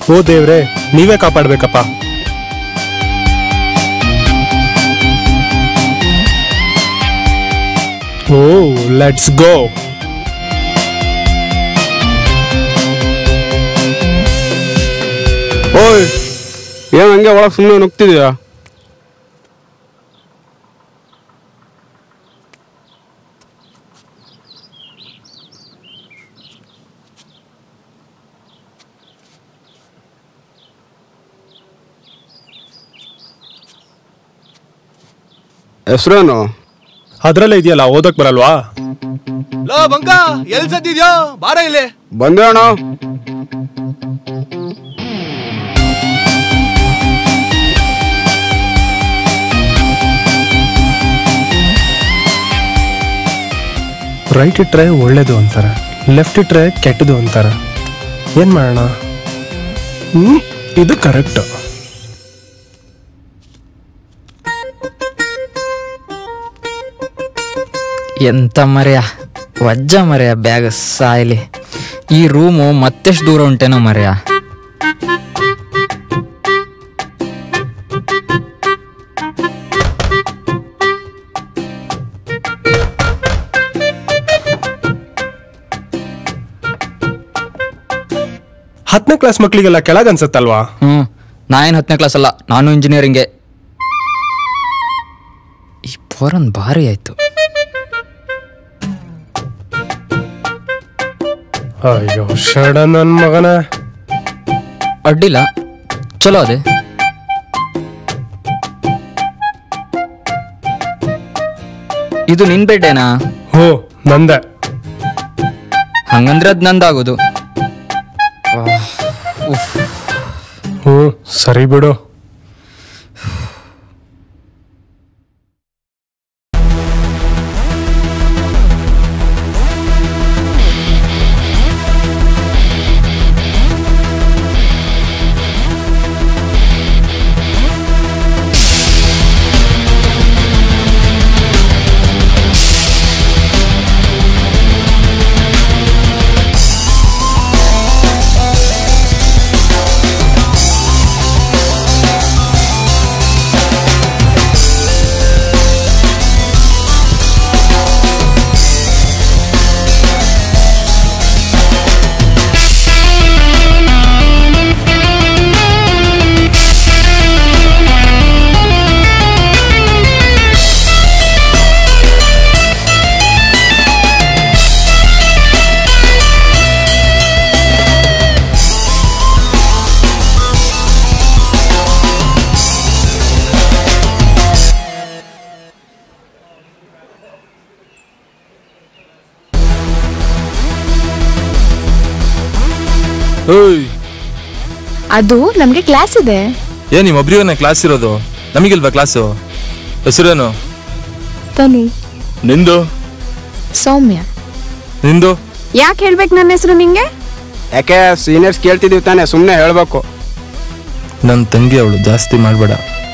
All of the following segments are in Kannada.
ಓ ದೇವ್ರೆ ನೀವೇ ಕಾಪಾಡ್ಬೇಕಪ್ಪ ಓ ಲೆಟ್ಸ್ ಗೋ ಓಯ್ ಏನ್ ಹಂಗೆ ಒಳಗೆ ಸುಮ್ಮನೆ ನುಗ್ತಿದ್ಯಾ ಹೆಸ್ರೇನು ಅದ್ರಲ್ಲೇ ಇದೆಯಲ್ಲ ಓದಕ್ ಬರಲ್ವಾ ಲೋ ಬಂಕ ಎಲ್ ಸತ್ತಿದ್ಯೋ ಬಾರ ಇಲ್ಲಿ ಬಂದೆ ಅಣ್ಣ ರೈಟ್ ಇಟ್ರೆ ಒಳ್ಳೇದು ಅಂತಾರೆ ಲೆಫ್ಟ್ ಇಟ್ರೆ ಕೆಟ್ಟದು ಅಂತಾರೆ ಏನ್ ಮಾಡೋಣ ಹ್ಮ್ ಇದು ಕರೆಕ್ಟ್ ಎಂತ ಮರೆಯ ವಜ್ಜ ಮರೆಯ ಬ್ಯಾಗ್ ಸಾಯ್ಲಿ ಈ ರೂಮು ಮತ್ತೆಷ್ಟು ದೂರ ಉಂಟೇನೋ ಮರೆಯ ಹತ್ತನೇ ಕ್ಲಾಸ್ ಮಕ್ಳಿಗೆಲ್ಲ ಕೆಳಗ್ ಅನ್ಸತ್ತಲ್ವಾ ಹ್ಞೂ ನಾ ಏನು ಹತ್ತನೇ ಕ್ಲಾಸ್ ಅಲ್ಲ ನಾನು ಇಂಜಿನಿಯರಿಂಗ್ಗೆ ಈ ಪೋರನ್ ಭಾರಿ ಆಯ್ತು ಅಯ್ಯೋ ಶಡ ನನ್ ಮಗನ ಅಡ್ಡಿಲ್ಲ ಚಲೋ ಅದೇ ಇದು ನಿನ್ ಬೆಡ್ಡೇನಾ ಹೋ ನಂದೆ ಹಂಗಂದ್ರೆ ಅದ್ ನಂದಾಗೋದು ಹ್ಞೂ ಸರಿ ಬಿಡು ಓಯ್ ಅದು ನಮ್ಗೆ ಕ್ಲಾಸ್ ಇದೆ ಏ ನಿಮ್ಮ ಒಬ್ರಿಗೇನೆ ಕ್ಲಾಸ್ ಇರೋದು ನಮಗಿಲ್ವಾ ಕ್ಲಾಸು ಹೆಸರೇನು ತನು ನಿಂದು ಸೌಮ್ಯ ನಿಂದು ಯಾಕೆ ಹೇಳ್ಬೇಕು ನನ್ನ ಹೆಸರು ನಿಂಗೆ ಯಾಕೆ ಸೀನಿಯರ್ಸ್ ಕೇಳ್ತಿದೀವಿ ತಾನೆ ಸುಮ್ಮನೆ ಹೇಳ್ಬೇಕು ನನ್ನ ತಂಗಿ ಅವಳು ಜಾಸ್ತಿ ಮಾಡಬೇಡ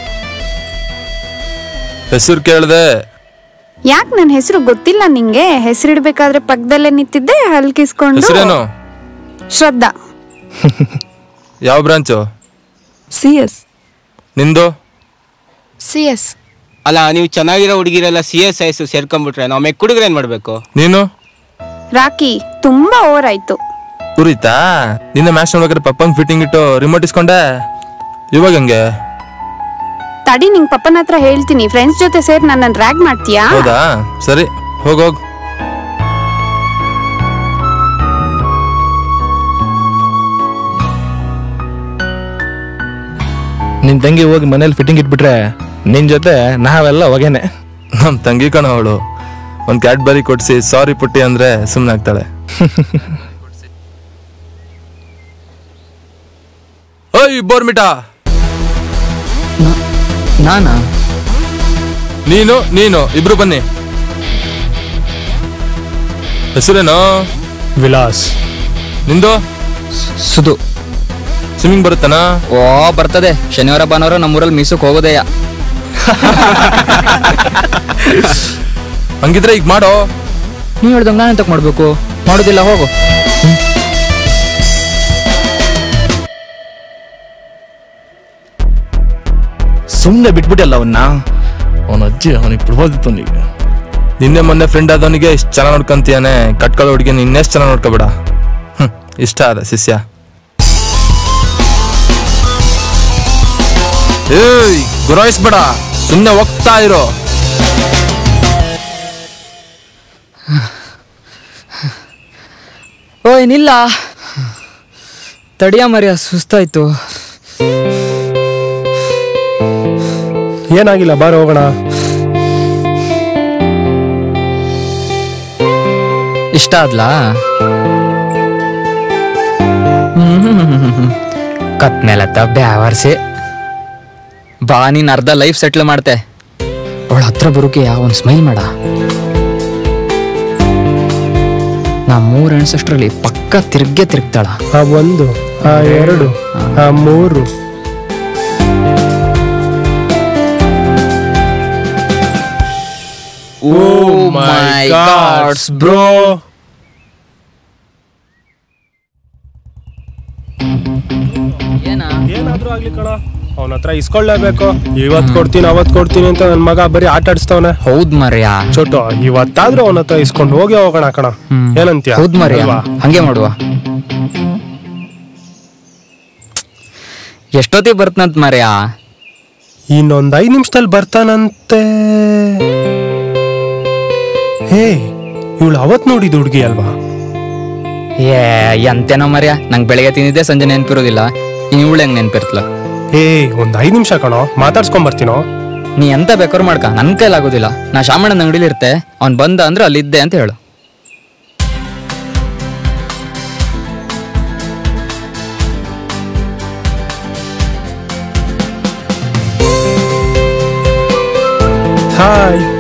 ಹೆಸರು ಕೇಳ್ದೆ ಯಾಕೆ ನನ್ನ ಹೆಸರು ಗೊತ್ತಿಲ್ಲ ನಿಂಗೆ ಹೆಸರಿಡ್ಬೇಕಾದ್ರೆ ಪಕ್ಕದಲ್ಲೇ ನಿಂತಿದ್ದೆ ಹಲ್ಕಿಸ್ಕೊಂಡು ಹೆಸರೇನು ಶ್ರದ್ಧಾ ಯಾವ ಬ್ರಾಂಚು ಸಿ ಎಸ್ ನಿಂದು ಸಿ ಎಸ್ ಅಲ್ಲ ನೀವು ಚೆನ್ನಾಗಿರೋ ಹುಡುಗಿರೆಲ್ಲ ಸಿ ಎಸ್ ಐಸ್ ಸೇರ್ಕೊಂಡ್ಬಿಟ್ರೆ ನಾವು ಮೆಕ್ ಹುಡುಗರು ಏನ್ ಮಾಡ್ಬೇಕು ನೀನು ರಾಕಿ ತುಂಬಾ ಓವರ್ ಆಯ್ತು ಉರಿತಾ ನಿನ್ನೆ ಮ್ಯಾಚ್ ನೋಡ್ಬೇಕಾದ್ರೆ ಪಪ್ಪಂಗ್ ಫಿಟ್ಟಿಂಗ್ ಇಟ್ಟು ರಿಮೋಟ್ ಇಸ್ಕೊಂಡೆ ಇವಾಗ ಹಂಗೆ ತಡಿ ನಿಂಗ್ ಪಪ್ಪನ ಹತ್ರ ಹೇಳ್ತೀನಿ ಫ್ರೆಂಡ್ಸ್ ಜೊತೆ ಸೇರಿ ನನ್ನ ರ್ಯಾಗ್ ಮಾಡ್ತೀಯಾ ಹೌದಾ ಸರಿ ಹೋಗೋಗ್ ನಿನ್ ತಂಗಿ ಹೋಗಿ ಮನೇಲಿ ಫಿಟ್ಟಿಂಗ್ ಇಟ್ಬಿಟ್ರೆ ನಿನ್ ಜೊತೆ ನಾವೆಲ್ಲ ಹೊಗೆನೆ ನಮ್ ತಂಗಿ ಕಣ ಅವಳು ಒಂದ್ ಕ್ಯಾಡ್ಬರಿ ಕೊಡ್ಸಿ ಸಾರಿ ಪುಟ್ಟಿ ಅಂದ್ರೆ ಸುಮ್ನೆ ಆಗ್ತಾಳೆ ಓಯ್ ಬೋರ್ಮಿಟಾ ನಾನಾ ನೀನು ನೀನು ಇಬ್ರು ಬನ್ನಿ ಹೆಸರೇನು ವಿಲಾಸ್ ನಿಂದು ಸುದು ಸ್ವಿಮ್ಮಿಂಗ್ ಬರುತ್ತಾನ ಓ ಬರ್ತದೆ ಶನಿವಾರ ಭಾನುವಾರ ನಮ್ಮೂರಲ್ಲಿ ಮೀಸಕ್ ಹೋಗೋದಯ್ಯ ಹಂಗಿದ್ರೆ ಈಗ ಮಾಡೋ ನೀವ್ ಹೇಳ್ದಂಗ ನಾನು ಎಂತಕ್ ಮಾಡ್ಬೇಕು ಮಾಡೋದಿಲ್ಲ ಹೋಗು ಸುಮ್ಮನೆ ಬಿಟ್ಬಿಟ್ಟಲ್ಲ ಅವನ್ನ ಅವನ ಅಜ್ಜಿ ಅವನಿಗೆ ಬಿಡ್ಬೋದಿತ್ತು ಅವನಿಗೆ ನಿನ್ನೆ ಮೊನ್ನೆ ಫ್ರೆಂಡ್ ಆದವನಿಗೆ ಇಷ್ಟು ಚೆನ್ನಾಗಿ ನೋಡ್ಕೊಂತೀಯಾನೆ ಕಟ್ಕೊಳ್ಳೋ ಹುಡುಗಿ ಇನ್ನೆಷ್ಟು ಚೆನ್ನಾಗಿ ನೋಡ್ಕೋಬೇಡ ಹ್ಮ್ ಇಷ್ಟ ಅದ ಶಿಷ್ಯ ಏಯ್ ಗುರಾಯಿಸ್ಬೇಡ ಸುಮ್ಮನೆ ಹೋಗ್ತಾ ಇರೋ ಓಯ್ ನಿಲ್ಲ ತಡಿಯ ಮರ್ಯ ಸುಸ್ತಾಯ್ತು ಏನಾಗಿಲ್ಲ ಬಾರ ಹೋಗೋಣ ಇಷ್ಟ ಆದ್ಲಾ ಕತ್ ಮೇಲತ್ತ ಬ್ಯಾವರ್ಸಿ ಬಾ ನೀನ್ ಅರ್ಧ ಲೈಫ್ ಸೆಟ್ಲ್ ಮಾಡ್ತೆ ಅವಳ ಹತ್ರ ಬರೋಕೆ ಒಂದು ಸ್ಮೈಲ್ ಮಾಡ ನಾ ಮೂರ್ ಅನ್ಸಷ್ಟ್ರಲ್ಲಿ ಪಕ್ಕ ತಿರ್ಗೆ ತಿರುಗ್ತಾಳ ಆ ಒಂದು ಆ ಎರಡು ಆ ಮೂರು ಓ ಮೈ ಗಾಡ್ಸ್ ಬ್ರೋ ಏನ ಏನಾದ್ರೂ ಆಗ್ಲಿ ಕಣ ಅವನ ಹತ್ರ ಇಸ್ಕೊಳ್ಳೇಬೇಕು ಇವತ್ ಕೊಡ್ತೀನಿ ಅವತ್ ಕೊಡ್ತೀನಿ ಅಂತ ನನ್ ಮಗ ಬರೀ ಆಟ ಆಡಿಸ್ತವನೆ ಹೌದ್ ಮರ್ಯ ಚೋಟು ಇವತ್ತಾದ್ರೂ ಅವನ ಹತ್ರ ಇಸ್ಕೊಂಡು ಹೋಗಿ ಹೋಗೋಣ ಕಣ ಏನಂತೀಯ ಹೌದ್ ಮರ್ಯ ಅಲ್ವಾ? ಹಂಗೆ ಮಾಡುವ ಎಷ್ಟೊತ್ತಿಗೆ ಬರ್ತನಂತ ಮರ್ಯ ಇನ್ನೊಂದ್ ಐದ್ ನಿಮಿಷದಲ್ಲಿ ಬರ್ತಾನಂತೆ ಹೇ ಇವಳು ಅವತ್ ನೋಡಿದ ಹುಡುಗಿ ಅಲ್ವಾ ಏ ಎಂತೇನೋ ಮರ್ಯ ನಂಗೆ ಬೆಳಗ್ಗೆ ತಿಂದಿದ್ದೆ ಸಂಜೆ ನೆನ್ಪಿರೋದಿಲ್ಲ ಇನ್ನು ಇವಳು ಹೆಂಗ್ ನೆನ್ಪಿರ್ತಲ ಏ ಒಂದ್ ಐದ್ ನಿಮಿಷ ಕಣೋ ಮಾತಾಡ್ಸ್ಕೊಂಡ್ ಬರ್ತೀನೋ ನೀ ಎಂತ ಬೇಕಾದ್ರೂ ಮಾಡ್ಕ ನನ್ ಕೈಲಾಗೋದಿಲ್ಲ ನಾ ಶಾಮಣ್ಣನ ಅಂಗಡಿಲಿ ಇರ್ತೆ ಅವ್ನ್ ಬಂದ ಅಂದ್ರೆ ಅಲ್ಲಿದ್ದೆ ಅಂತ ಹೇಳು ಹಾಯ್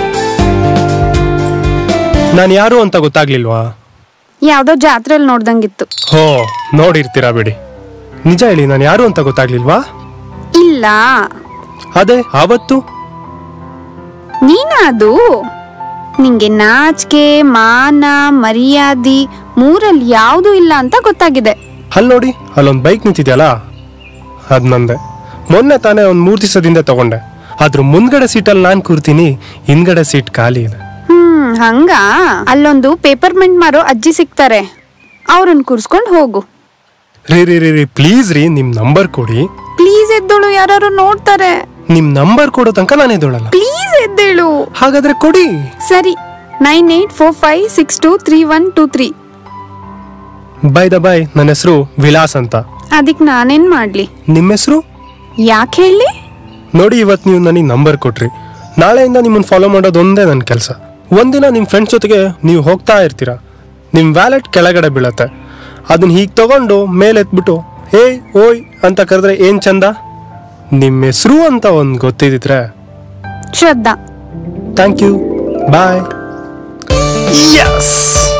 ನಾನು ಯಾರು ಅಂತ ಗೊತ್ತಾಗ್ಲಿಲ್ವಾ ಯಾವ್ದೋ ಜಾತ್ರೆಯಲ್ಲಿ ನೋಡ್ದಂಗಿತ್ತು ಹೋ ನೋಡಿರ್ತೀರಾ ಬಿಡಿ ನಿಜ ಹೇಳಿ ನಾನು ಯಾರು ಅಂತ ಗೊತ್ತಾಗ್ಲಿಲ್ವಾ ಇಲ್ಲ ಅದೇ ಆವತ್ತು ನೀನ ಅದು ನಿಂಗೆ ನಾಚಿಕೆ ಮಾನ ಮರ್ಯಾದಿ ಮೂರಲ್ಲಿ ಯಾವ್ದು ಇಲ್ಲ ಅಂತ ಗೊತ್ತಾಗಿದೆ ಅಲ್ಲಿ ನೋಡಿ ಅಲ್ಲೊಂದು ಬೈಕ್ ನಿಂತಿದ್ಯಲ್ಲ ಅದ್ ನಂದೆ ಮೊನ್ನೆ ತಾನೇ ಒಂದ್ ಮೂರ್ ದಿವಸದಿಂದ ತಗೊಂಡೆ ಅದ್ರ ಮುಂದ್ಗಡೆ ಸೀಟಲ್ಲಿ ನಾನ್ ಕೂರ್ತೀನಿ ಹಿಂದ್ಗಡೆ ಸೀಟ್ ಖಾಲಿ ಇದೆ ಹ್ಮ್ ಹಂಗ ಅಲ್ಲೊಂದು ಪೇಪರ್ಮೆಂಟ್ ಮಾರೋ ಅಜ್ಜಿ ಸಿಗ್ತಾರೆ ಅವ್ರನ್ನ ಕೂರ್ಸ್ಕೊಂಡ್ ಹೋಗು ರೀ ರೀ ರೀ ರೀ ಪ್ಲೀಸ್ ರೀ ನಿಮ್ ನಂಬರ್ ಕೊಡಿ ಪ್ಲೀಸ್ ಎದ್ದೋಳು ಯಾರು ನೋಡ್ತಾರೆ ನಿಮ್ ನಂಬರ್ ಕೊಡೋ ತನಕ ನಾನು ಎದ್ದೋಳಲ್ಲ ಪ್ಲೀಸ್ ಎದ್ದೇಳು ಹಾಗಾದ್ರೆ ಕೊಡಿ ಸರಿ nine eight four five six two three one two three by the by ನನ್ನ ಹೆಸರು ವಿಲಾಸ್ ಅಂತ ಅದಕ್ ನಾನೇನ್ ಮಾಡ್ಲಿ ನಿಮ್ಮ ಹೆಸರು ಯಾಕೆ ಹೇಳಿ ನೋಡಿ ಇವತ್ತು ನೀವು ನನಗೆ ನಂಬರ್ ಕೊಟ್ರಿ ನಾಳೆಯಿಂದ ನಿಮ್ಮನ್ನ ಫಾಲೋ ಮಾಡೋದು ಒಂದೇ ನನ್ನ ಕೆಲಸ ಒಂದಿನ ನಿಮ್ಮ ಫ್ರೆಂಡ್ಸ್ ಜೊತೆಗೆ ನೀವು ಹೋಗ್ತಾ ಇರ್ತೀರಾ ನಿಮ್ಮ ವ್ಯಾಲೆಟ್ ಕೆಳಗಡೆ ಬೀಳತ್ತೆ ಅದನ್ನ ಹೀಗೆ ತಗೊಂಡು ಮೇಲೆ ಎತ್ಬಿಟ್ಟು ಏಯ್ ಓಯ್ ಅಂತ ಕರೆದ್ರೆ ಏನು ಚಂದ ನಿಮ್ಮ ಹೆಸರು ಅಂತ ಒಂದು ಗೊತ್ತಿದ್ದಿದ್ರೆ Shraddha thank you bye yes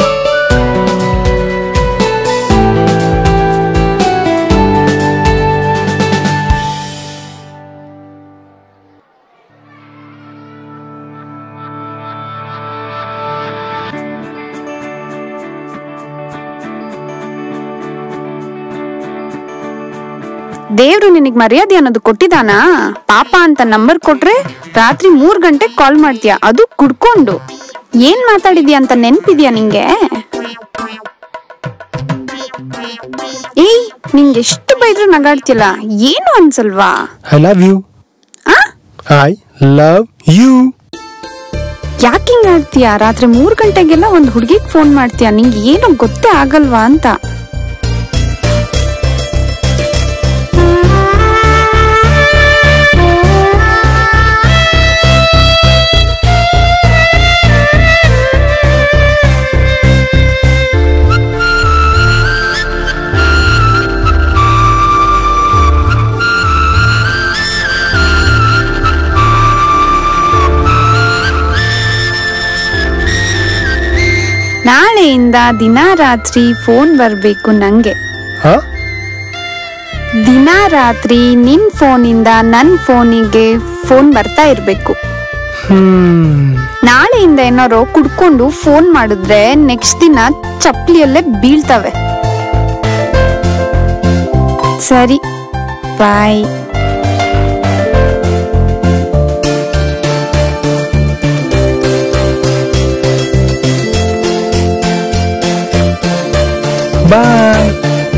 ದೇವ್ರು ನಿನಗ್ ಮರ್ಯಾದೆ ಅನ್ನೋದು ಕೊಟ್ಟಿದಾನಾ ಪಾಪ ಅಂತ ನಂಬರ್ ಕೊಟ್ರೆ ರಾತ್ರಿ ಮೂರ್ ಗಂಟೆ ಕಾಲ್ ಮಾಡ್ತೀಯ ಅದು ಕುಡ್ಕೊಂಡು ಏನ್ ಮಾತಾಡಿದ್ಯಾ ಅಂತ ನೆನ್ಪಿದ್ಯಾ ನಿಂಗೆ ಏಯ್ ನಿಂಗೆ ಎಷ್ಟು ಬೈದ್ರು ನಗಾಡ್ತಿಯಲ್ಲ ಏನು ಅನ್ಸಲ್ವಾ ಐ ಲವ್ ಯು ಆ ಐ ಲವ್ ಯು ಯಾಕೆ ಹಿಂಗ್ ಆಡ್ತೀಯಾ ರಾತ್ರಿ ಮೂರ್ ಗಂಟೆಗೆಲ್ಲ ಒಂದ್ ಹುಡ್ಗಿಗ್ ಫೋನ್ ಮಾಡ್ತೀಯಾ ನಿಂಗೆ ಏನೋ ಗೊತ್ತೇ ಆಗಲ್ವಾ ಅಂತ ನಾಳೆಯಿಂದ ದಿನ ರಾತ್ರಿ ಫೋನ್ ಬರ್ಬೇಕು ನಂಗೆ ಹಾ ದಿನ ರಾತ್ರಿ ನಿನ್ ಫೋನಿಂದ ನನ್ ಫೋನಿಗೆ ಫೋನ್ ಬರ್ತಾ ಇರ್ಬೇಕು ಹ್ಮ್ ನಾಳೆಯಿಂದ ಏನಾರೋ ಕುಡ್ಕೊಂಡು ಫೋನ್ ಮಾಡಿದ್ರೆ ನೆಕ್ಸ್ಟ್ ದಿನ ಚಪ್ಲಿಯಲ್ಲೇ ಬೀಳ್ತವೆ ಸರಿ bye bye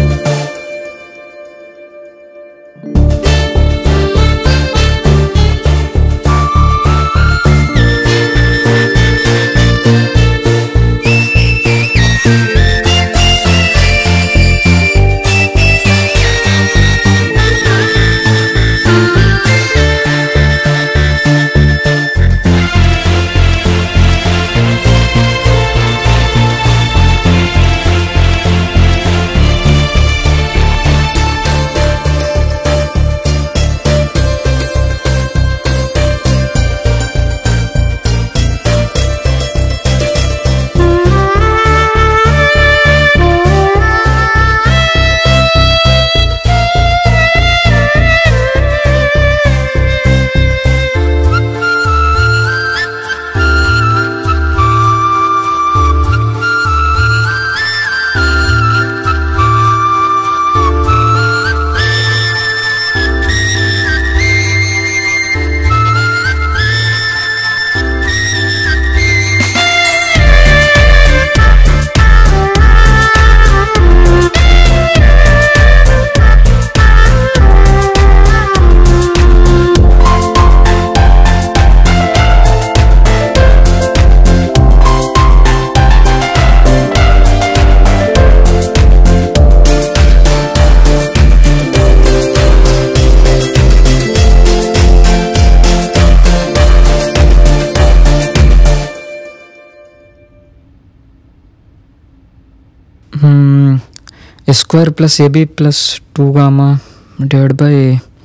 square plus a b plus two gamma divide by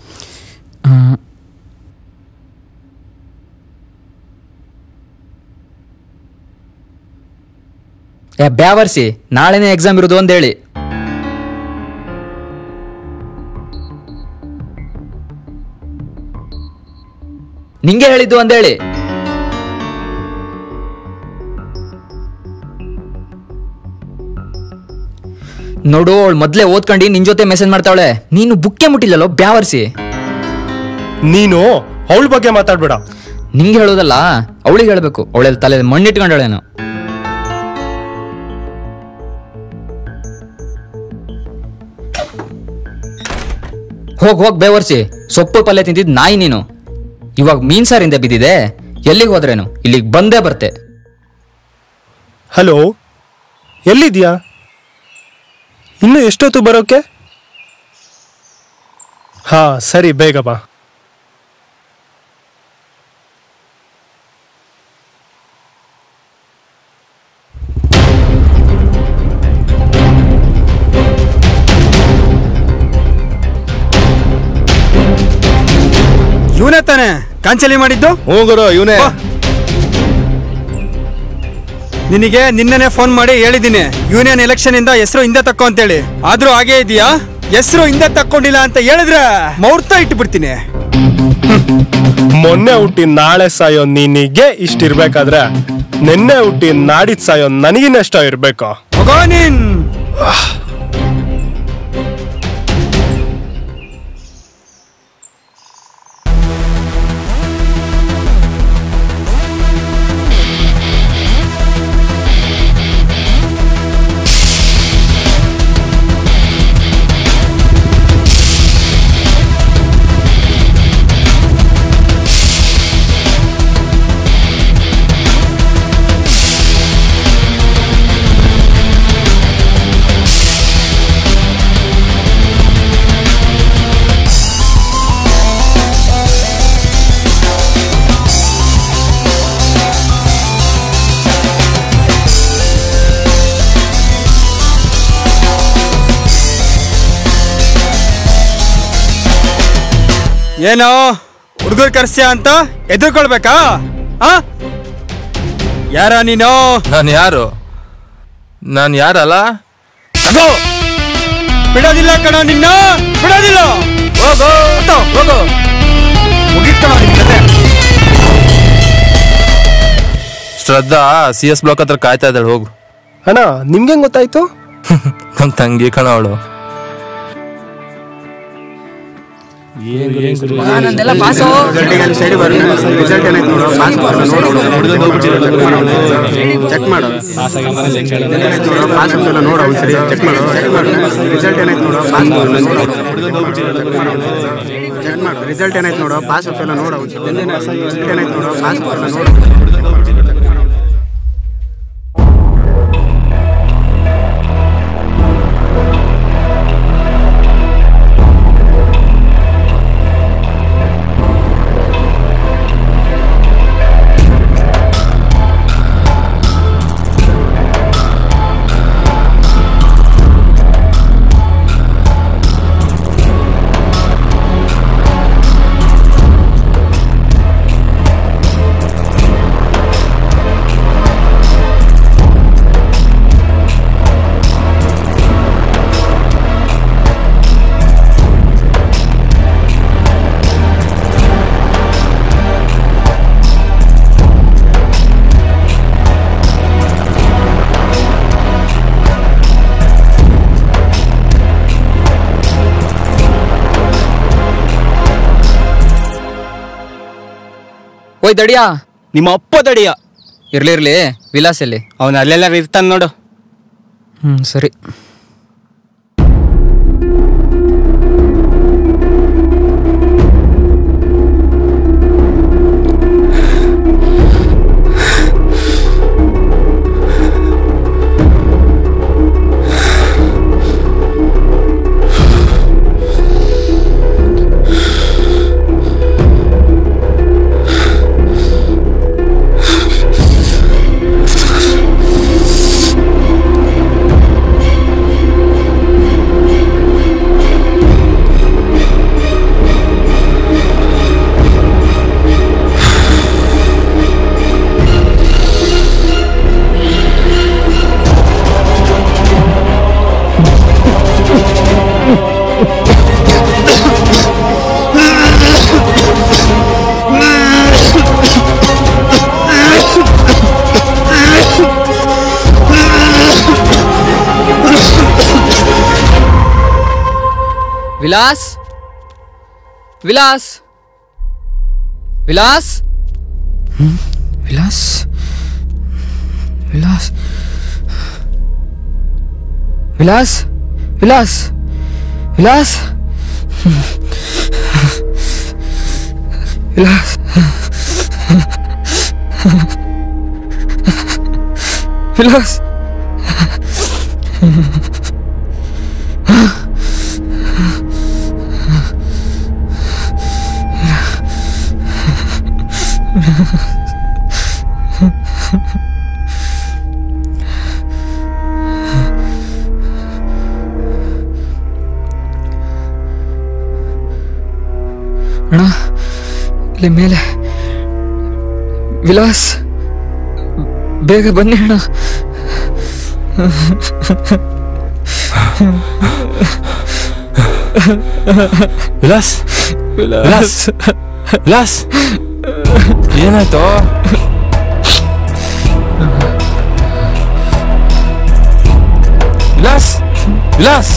a ಬ್ಯಾವರ್ಸಿ ನಾಳೆನೇ ಎಕ್ಸಾಮ್ ಇರೋದು ಅಂತ ಹೇಳಿ ನಿಂಗೆ ಹೇಳಿದ್ದು ಅಂದೇಳಿ ನೋಡು ಅವಳು ಮೊದ್ಲೇ ಓದ್ಕೊಂಡು ನಿನ್ ಜೊತೆ ಮೆಸೇಜ್ ಮಾಡ್ತಾವಳೆ ನೀನು ಬುಕ್ಕೆ ಮುಟ್ಟಿಲ್ಲಲ್ಲೋ ಬ್ಯಾವರ್ಸಿ ನೀನು ಅವಳ ಬಗ್ಗೆ ಮಾತಾಡ್ಬೇಡ ನಿಂಗೆ ಹೇಳೋದಲ್ಲ ಅವಳಿಗೆ ಹೇಳ್ಬೇಕು ಅವಳೆಲ್ಲ ತಲೆ ಮಣ್ಣಿಟ್ಕೊಂಡಳೇನು ಹೋಗ್ ಹೋಗ್ ಬೇವರ್ಸಿ ಸೊಪ್ಪು ಪಲ್ಯ ತಿಂತಿದ್ ನಾಯಿ ನೀನು ಇವಾಗ ಮೀನ್ ಸಾರಿಂದ ಬಿದ್ದಿದೆ ಎಲ್ಲಿಗೆ ಹೋದ್ರೇನು ಇಲ್ಲಿಗೆ ಬಂದೇ ಬರ್ತೆ ಹಲೋ ಎಲ್ಲಿದ್ಯಾ ಇನ್ನು ಎಷ್ಟೊತ್ತು ಬರೋಕೆ ಹಾ ಸರಿ ಬೇಗ ಬಾ ಇವನೇ ತಾನೆ ಕಾಂಚಲಿ ಮಾಡಿದ್ದು ಹ್ಞೂ ಗುರು ಇವನೇ ನಿನಗೆ ನಿನ್ನೆನೆ ಫೋನ್ ಮಾಡಿ ಹೇಳಿದ್ದೀನಿ ಯೂನಿಯನ್ ಎಲೆಕ್ಷನ್ ಇಂದ ಹೆಸರು ಹಿಂದೆ ತಕ್ಕೋ ಅಂತೇಳಿ ಆದ್ರೂ ಹಾಗೆ ಇದೆಯಾ ಹೆಸರು ಹಿಂದೆ ತಕ್ಕೊಂಡಿಲ್ಲ ಅಂತ ಹೇಳಿದ್ರೆ ಮುಹೂರ್ತ ಇಟ್ಬಿಡ್ತೀನಿ ಮೊನ್ನೆ ಹುಟ್ಟಿ ನಾಳೆ ಸಾಯೋ ನಿನಗೆ ಇಷ್ಟಿರ್ಬೇಕಾದ್ರೆ ನಿನ್ನೆ ಹುಟ್ಟಿ ನಾಡಿದ್ ಸಾಯೋ ನನಗಿನ್ನೆಷ್ಟ ಇರ್ಬೇಕು ಹೋಗೋ ನೀನ್ ಏನೋ ಹುಡುಗರು ಕರ್ಸ್ಯ ಅಂತ ಎದುರ್ಕೊಳ್ಬೇಕಾ ಆ ಯಾರ ನೀನು ನಾನು ಯಾರು ನಾನು ಯಾರಲ್ಲ ತಗೋ ಬಿಡೋದಿಲ್ಲ ಕಣ ನಿನ್ನ ಬಿಡೋದಿಲ್ಲ ಹೋಗೋ ಆತೋ, ಹೋಗೋ ಮುಗೀತ್ ಕಣ ನಿನ್ ಕತೆ ಶ್ರದ್ಧಾ ಸಿ ಎಸ್ ಬ್ಲಾಕ್ ಹತ್ರ ಕಾಯ್ತಾ ಇದ್ದಾಳೆ ಹೋಗು ಅಣ್ಣ ನಿಮ್ಗೆ ಗೊತ್ತಾಯ್ತು ನಮ್ಮ ತಂಗಿ ಕಣ ಅವಳು ನಂದೆಲ್ಲ ಪಾಸು ಚೆಕ್ ಮಾಡು ಪಾಸ್ ಎಲ್ಲ ನೋಡು ಒಂದ್ಸರಿ ಚೆಕ್ ಮಾಡು ರಿಸಲ್ಟ್ ಏನಾಯ್ತು ನೋಡು ಪಾಸ್ ಚೆಕ್ ಮಾಡು ರಿಸಲ್ಟ್ ಏನಾಯ್ತು ನೋಡು ಪಾಸ್ ಎಲ್ಲ ನೋಡು ಒಂದ್ಸರಿ ರಿಸಲ್ಟ್ ಏನಾಯ್ತು ನೋಡು ಪಾಸ್ ಎಲ್ಲ ನೋಡು ಓಯ್ ದಡಿಯಾ ನಿಮ್ಮ ಅಪ್ಪ ತಡಿಯ ಇರ್ಲಿ ಇರ್ಲಿ ವಿಲಾಸ್ ಎಲ್ಲಿ ಅವನು ಅಲ್ಲೆಲ್ಲ ಇರ್ತಾನೆ ನೋಡು ಹ್ಮ್ ಸರಿ ವಿಲಾಸ್ ವಿಲಾಸ್ ವಿಲಾಸ್ ಹ್ಮ್? ವಿಲಾಸ್ ವಿಲಾಸ್ ವಿಲಾಸ್ ವಿಲಾಸ್ ವಿಲಾಸ್ ಹ್ಮ್. ವಿಲಾಸ್ ವಿಲಾಸ್ ಅಣ್ಣ ಇಲ್ಲಿ ಮೇಲೆ ವಿಲಾಸ್ ಬೇಗ ಬನ್ನಿ ಅಣ್ಣ ವಿಲಾಸ್ ವಿಲಾಸ್ ವಿಲಾಸ್ ಏನಾಯ್ತು ವಿಲಾಸ್ ವಿಲಾಸ್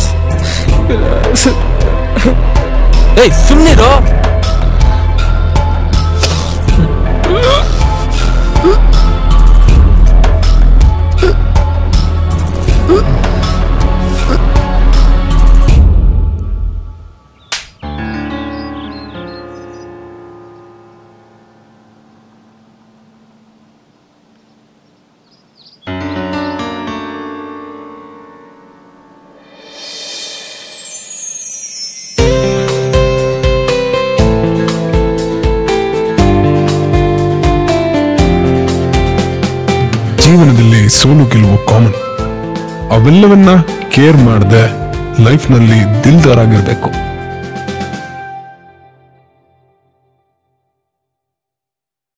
ಏಯ್ ಸುಮ್ಮನಿರು ಜೀವನದಲ್ಲಿ ಸೋಲು ಗೆಲುವು ಕಾಮನ್ ಅವೆಲ್ಲವನ್ನ ಕೇರ್ ಮಾಡದೆ ಲೈಫ್ನಲ್ಲಿ ದಿಲ್ದಾರಾಗಿರ್ಬೇಕು